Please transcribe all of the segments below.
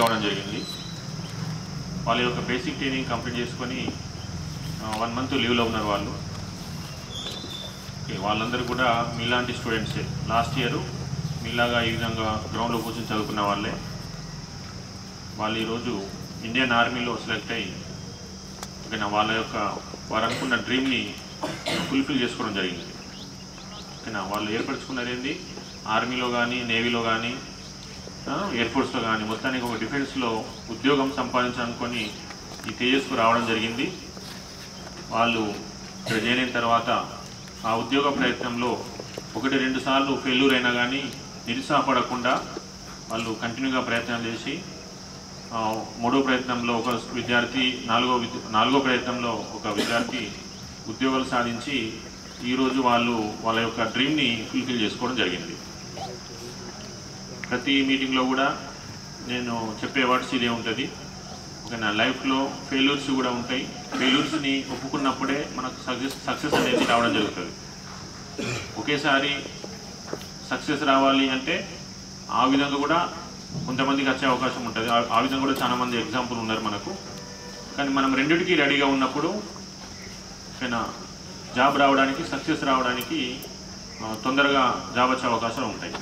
కావడం జరిగింది వాళ్ళ యొక్క బేసిక్ ట్రైనింగ్ కంప్లీట్ చేసుకొని వన్ మంత్ లీవ్లో ఉన్నారు వాళ్ళు ఓకే, వాళ్ళందరూ కూడా మీలాంటి స్టూడెంట్సే లాస్ట్ ఇయర్ మీలాగా ఈ విధంగా గ్రౌండ్లో కూర్చొని చదువుకున్న వాళ్ళే వాళ్ళు ఈరోజు ఇండియన్ ఆర్మీలో సెలెక్ట్ అయ్యి ఓకేనా వాళ్ళ యొక్క వారు అనుకున్న డ్రీమ్ని ఫుల్ఫిల్ చేసుకోవడం జరిగింది ఓకేనా వాళ్ళు ఏర్పరచుకున్నది ఏంది ఆర్మీలో కానీ నేవీలో కానీ ఎయిర్ ఫోర్స్లో కానీ మొత్తానికి ఒక డిఫెన్స్లో ఉద్యోగం సంపాదించాలనుకొని ఈ తేజస్కు రావడం జరిగింది వాళ్ళు ఇక్కడ చేరిన తర్వాత ఆ ఉద్యోగ ప్రయత్నంలో ఒకటి రెండు సార్లు ఫెయిల్యూర్ అయినా కానీ నిరుత్సాహపడకుండా వాళ్ళు కంటిన్యూగా ప్రయత్నం చేసి ఆ, మూడో ప్రయత్నంలో ఒక విద్యార్థి నాలుగో విద్య నాలుగో ప్రయత్నంలో ఒక విద్యార్థి ఉద్యోగాలు సాధించి ఈరోజు వాళ్ళు వాళ్ళ యొక్క డ్రీమ్ని ఫుల్ఫిల్ చేసుకోవడం జరిగింది ప్రతి మీటింగ్లో కూడా నేను చెప్పే వర్డ్స్ ఇదే ఉంటుంది ఓకే నా లైఫ్లో ఫెయిల్యూర్స్ కూడా ఉంటాయి ఫెయిల్యూర్స్ని ఒప్పుకున్నప్పుడే మనకు సక్సెస్ సక్సెస్ అనేది రావడం జరుగుతుంది ఒకేసారి సక్సెస్ రావాలి అంటే ఆ విధంగా కూడా కొంతమందికి వచ్చే అవకాశం ఉంటుంది ఆ- ఆ విధంగా కూడా చాలా మంది ఎగ్జాంపుల్ ఉన్నారు మనకు కానీ మనం రెండిటికి రెడీగా ఉన్నప్పుడు ఓకేనా జాబ్ రావడానికి సక్సెస్ రావడానికి ఆ, తొందరగా జాబ్ వచ్చే అవకాశాలు ఉంటాయి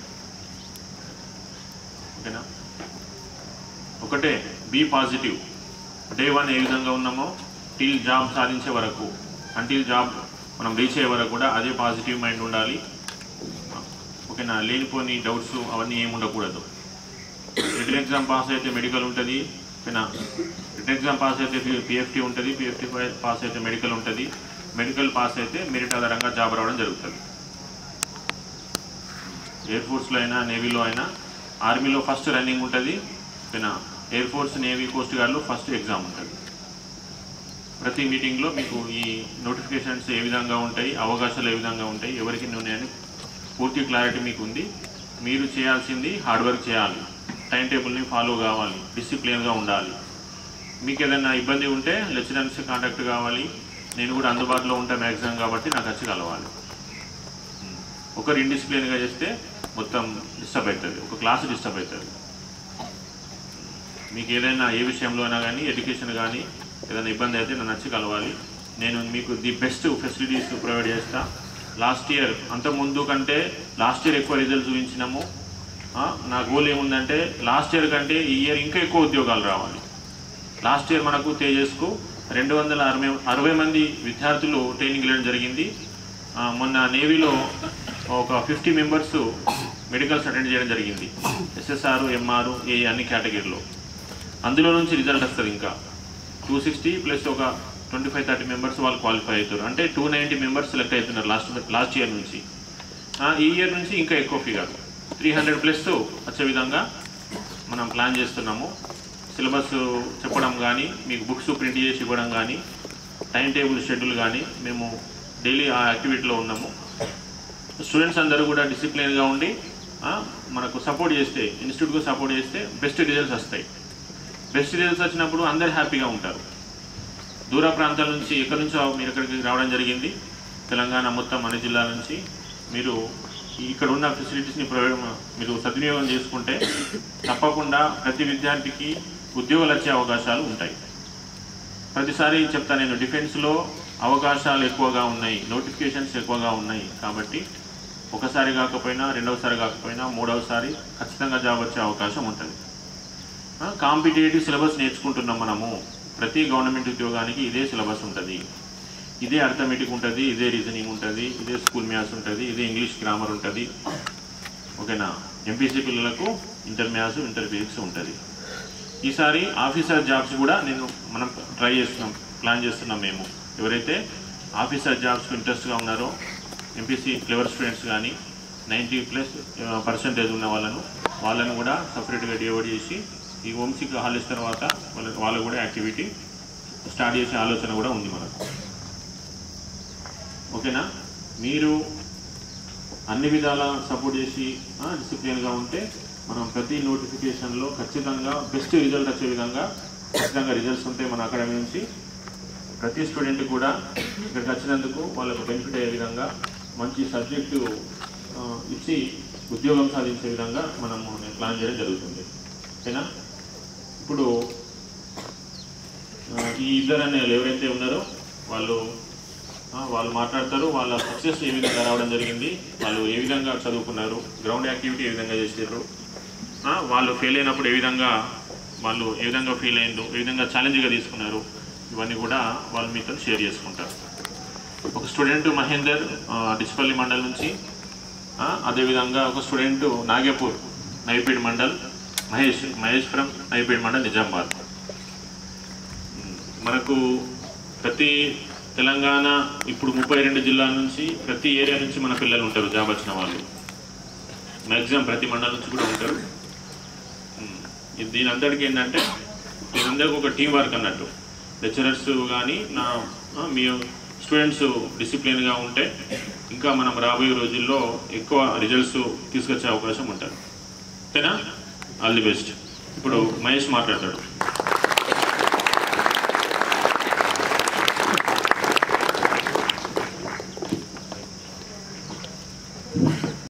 ఓకేనా ఒకటే బీ పాజిటివ్ డే వన్ ఏ విధంగా ఉన్నామో టిల్ జాబ్ సాధించే వరకు అంటిల్ జాబ్ మనం రీచ్ అయ్యే వరకు కూడా అదే పాజిటివ్ మైండ్ ఉండాలి ఓకేనా లేనిపోని డౌట్స్ అవన్నీ ఏమి ఉండకూడదు రిటర్న్ ఎగ్జామ్ పాస్ అయితే మెడికల్ ఉంటుంది ఓకేనా రిటర్న్ ఎగ్జామ్ పాస్ అయితే పిఎఫ్టీ ఉంటుంది పిఎఫ్టీ పాస్ అయితే మెడికల్ ఉంటుంది మెడికల్ పాస్ అయితే మెరిట్ ఆధారంగా జాబ్ రావడం జరుగుతుంది ఎయిర్ ఫోర్స్లో అయినా నేవీలో అయినా ఆర్మీలో ఫస్ట్ రన్నింగ్ ఉంటుంది ఓకేనా ఎయిర్ ఫోర్స్ నేవీ కోస్ట్ గార్డ్లో ఫస్ట్ ఎగ్జామ్ ఉంటుంది ప్రతి మీటింగ్లో మీకు ఈ నోటిఫికేషన్స్ ఏ విధంగా ఉంటాయి అవకాశాలు ఏ విధంగా ఉంటాయి ఎవరికి ఉన్నాయని పూర్తి క్లారిటీ మీకు ఉంది మీరు చేయాల్సింది హార్డ్ వర్క్ చేయాలి టైం టేబుల్ని ఫాలో కావాలి డిసిప్లిన్గా ఉండాలి మీకు ఏదైనా ఇబ్బంది ఉంటే లెక్చరర్స్ కాంటాక్ట్ కావాలి నేను కూడా అందుబాటులో ఉంటా మ్యాక్సిమం కాబట్టి నాకు వచ్చి కలవాలి ఒకరు ఇండిసిప్లిన్గా చేస్తే మొత్తం డిస్టర్బ్ అవుతుంది ఒక క్లాస్ డిస్టర్బ్ అవుతుంది మీకు ఏదైనా ఏ విషయంలో అయినా కానీ ఎడ్యుకేషన్ కానీ ఏదైనా ఇబ్బంది అయితే నన్ను వచ్చి కలవాలి నేను మీకు ది బెస్ట్ ఫెసిలిటీస్ ప్రొవైడ్ చేస్తా లాస్ట్ ఇయర్ అంత ముందు కంటే లాస్ట్ ఇయర్ ఎక్కువ రిజల్ట్ చూపించినాము ఆ, నా గోల్ ఏముందంటే లాస్ట్ ఇయర్ కంటే ఈ ఇయర్ ఇంకా ఎక్కువ ఉద్యోగాలు రావాలి లాస్ట్ ఇయర్ మనకు తేజస్కు రెండు వందల అరవై అరవై మంది విద్యార్థులు ట్రైనింగ్ ఇవ్వడం జరిగింది ఆ, మొన్న నేవీలో ఒక ఫిఫ్టీ మెంబర్స్ మెడికల్స్ అటెండ్ చేయడం జరిగింది ఎస్ఎస్ఆర్ ఎంఆర్ ఏ అన్ని కేటగిరీలో అందులో నుంచి రిజల్ట్ వస్తుంది ఇంకా టూ సిక్స్టీ ప్లస్ ఒక ట్వంటీ ఫైవ్ థర్టీ మెంబర్స్ వాళ్ళు క్వాలిఫై అవుతారు అంటే టూ నైంటీ మెంబర్స్ సెలెక్ట్ అవుతున్నారు లాస్ట్ లాస్ట్ ఇయర్ నుంచి ఆ, ఈ ఇయర్ నుంచి ఇంకా ఎక్కువ ఫిగర్ త్రీ హండ్రెడ్ ప్లస్ వచ్చే విధంగా మనం ప్లాన్ చేస్తున్నాము సిలబస్ చెప్పడం కానీ మీకు బుక్స్ ప్రింట్ చేసి ఇవ్వడం కానీ టైం టేబుల్ షెడ్యూల్ కానీ మేము డైలీ ఆ యాక్టివిటీలో ఉన్నాము స్టూడెంట్స్ అందరూ కూడా డిసిప్లిన్గా ఉండి ఆ, మనకు సపోర్ట్ చేస్తే ఇన్స్టిట్యూట్కు సపోర్ట్ చేస్తే బెస్ట్ రిజల్ట్స్ వస్తాయి బెస్ట్ రిజల్ట్స్ వచ్చినప్పుడు అందరు హ్యాపీగా ఉంటారు దూర ప్రాంతాల నుంచి ఎక్కడి నుంచో మీరు ఇక్కడికి రావడం జరిగింది తెలంగాణ మొత్తం అన్ని జిల్లాల నుంచి మీరు ఇక్కడ ఉన్న ఫెసిలిటీస్ని ప్రొవైడ్ మీరు సద్వినియోగం చేసుకుంటే తప్పకుండా ప్రతి విద్యార్థికి ఉద్యోగాలు వచ్చే అవకాశాలు ఉంటాయి ప్రతిసారి చెప్తా నేను డిఫెన్స్లో అవకాశాలు ఎక్కువగా ఉన్నాయి నోటిఫికేషన్స్ ఎక్కువగా ఉన్నాయి కాబట్టి ఒకసారి కాకపోయినా రెండవసారి కాకపోయినా మూడవసారి ఖచ్చితంగా జాబ్ వచ్చే అవకాశం ఉంటుంది కాంపిటేటివ్ సిలబస్ నేర్చుకుంటున్నాం మనము ప్రతి గవర్నమెంట్ ఉద్యోగానికి ఇదే సిలబస్ ఉంటుంది ఇదే అర్థమెటిక్ ఉంటుంది ఇదే రీజనింగ్ ఉంటుంది ఇదే స్కూల్ మ్యాథ్స్ ఉంటుంది ఇదే ఇంగ్లీష్ గ్రామర్ ఉంటుంది ఓకేనా ఎంపీసీ పిల్లలకు ఇంటర్ మ్యాథ్స్ ఇంటర్ ఫిజిక్స్ ఉంటుంది ఈసారి ఆఫీసర్ జాబ్స్ కూడా నేను మనం ట్రై చేస్తున్నాం ప్లాన్ చేస్తున్నాం మేము ఎవరైతే ఆఫీసర్ జాబ్స్కి ఇంట్రెస్ట్గా ఉన్నారో ఎంపీసీ క్లెవర్ స్టూడెంట్స్ కానీ నైంటీ ప్లస్ పర్సెంటేజ్ ఉన్న వాళ్ళను వాళ్ళను కూడా సపరేట్గా డివైడ్ చేసి ఈ హోమ్సిక్ హాలిడేస్ తర్వాత వాళ్ళ వాళ్ళు కూడా యాక్టివిటీ స్టార్ట్ చేసే ఆలోచన కూడా ఉంది మనకు ఓకేనా మీరు అన్ని విధాల సపోర్ట్ చేసి డిసిప్లిన్గా ఉంటే మనం ప్రతి నోటిఫికేషన్లో ఖచ్చితంగా బెస్ట్ రిజల్ట్ వచ్చే విధంగా ఖచ్చితంగా రిజల్ట్స్ ఉంటాయి మన అకాడమీ నుంచి ప్రతి స్టూడెంట్ కూడా ఇక్కడికి వచ్చినందుకు వాళ్ళకు బెనిఫిట్ అయ్యే విధంగా మంచి సబ్జెక్టు ఆ, ఇచ్చి ఉద్యోగం సాధించే విధంగా మనము ప్లాన్ చేయడం జరుగుతుంది ఓకేనా ఇప్పుడు ఆ, ఈ ఇద్దరు అనేవాళ్ళు ఎవరైతే ఉన్నారో వాళ్ళు ఆ, వాళ్ళు మాట్లాడతారు వాళ్ళ సక్సెస్ ఏ విధంగా రావడం జరిగింది వాళ్ళు ఏ విధంగా చదువుకున్నారు గ్రౌండ్ యాక్టివిటీ ఏ విధంగా చేసారు ఆ, వాళ్ళు ఫెయిల్ అయినప్పుడు ఏ విధంగా వాళ్ళు ఏ విధంగా ఫెయిల్ అయ్యిండ్రు ఏ విధంగా ఛాలెంజ్గా తీసుకున్నారు ఇవన్నీ కూడా వాళ్ళు మీతో షేర్ చేసుకుంటారు ఒక స్టూడెంట్ మహేందర్ ఆ, డిచ్పల్లి మండల్ నుంచి ఆ, అదేవిధంగా ఒక స్టూడెంట్ నాగపూర్ నైపేడ్ మండల్ మహేష్ మహేష్ ఫ్రమ్ నైపేడ్ మండల్ నిజామాబాద్ ఉమ్, మనకు ప్రతి తెలంగాణ ఇప్పుడు ముప్పై రెండు జిల్లాల నుంచి ప్రతి ఏరియా నుంచి మన పిల్లలు ఉంటారు జాబ్ వచ్చిన వాళ్ళు మ్యాక్సిమం ప్రతి మండలం నుంచి కూడా ఉంటారు ఉమ్, ఇది దీని అందరికీ ఏంటంటే దీనందరికీ ఒక టీం వర్క్ అన్నట్టు లెక్చరర్స్ కానీ నా ఆ, మీ స్టూడెంట్స్ డిసిప్లిన్గా ఉంటే ఇంకా మనం రాబోయే రోజుల్లో ఎక్కువ రిజల్ట్స్ తీసుకొచ్చే అవకాశం ఉంటుంది ఓకేనా ఆల్ ది బెస్ట్ ఇప్పుడు మహేష్ మాట్లాడతాడు